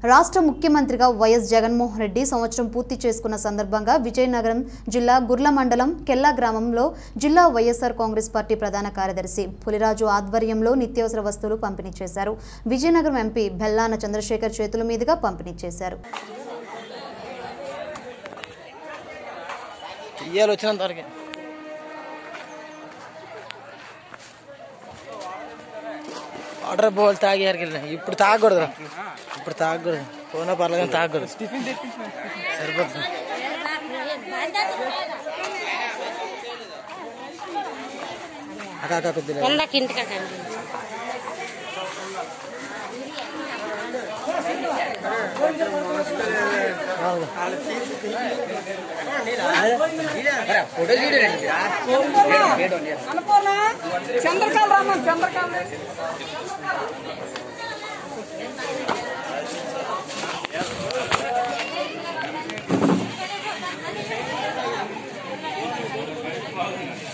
రాష్ట్ర ముఖ్యమంత్రిగా వైఎస్ జగన్మోహన్ రెడ్డి సంవత్సరం పూర్తి చేసుకున్న సందర్భంగా విజయనగరం జిల్లా గుర్ల మండలం కెల్లా గ్రామంలో జిల్లా వైఎస్ఆర్ కాంగ్రెస్ పార్టీ ప్రధాన కార్యదర్శి పులిరాజు ఆధ్వర్యంలో నిత్యావసర వస్తువులు పంపిణీ చేశారు విజయనగరం ఎంపీ బెల్లాన చంద్రశేఖర్ చేతుల మీదుగా పంపిణీ చేశారు ఇయ్యాలి వచ్చినంత వరకే వాటర్ బాల్ తాగారు కదా ఇప్పుడు తాగకూడదు ఇప్పుడు తాగకూడదు పోనా పర్లేదు కానీ తాగకూడదు సరిపోతుంది అక్క అక్క కొద్దిగా వందకి ఇంటికండి చంద్రకాల రామన్ చంద్రకాల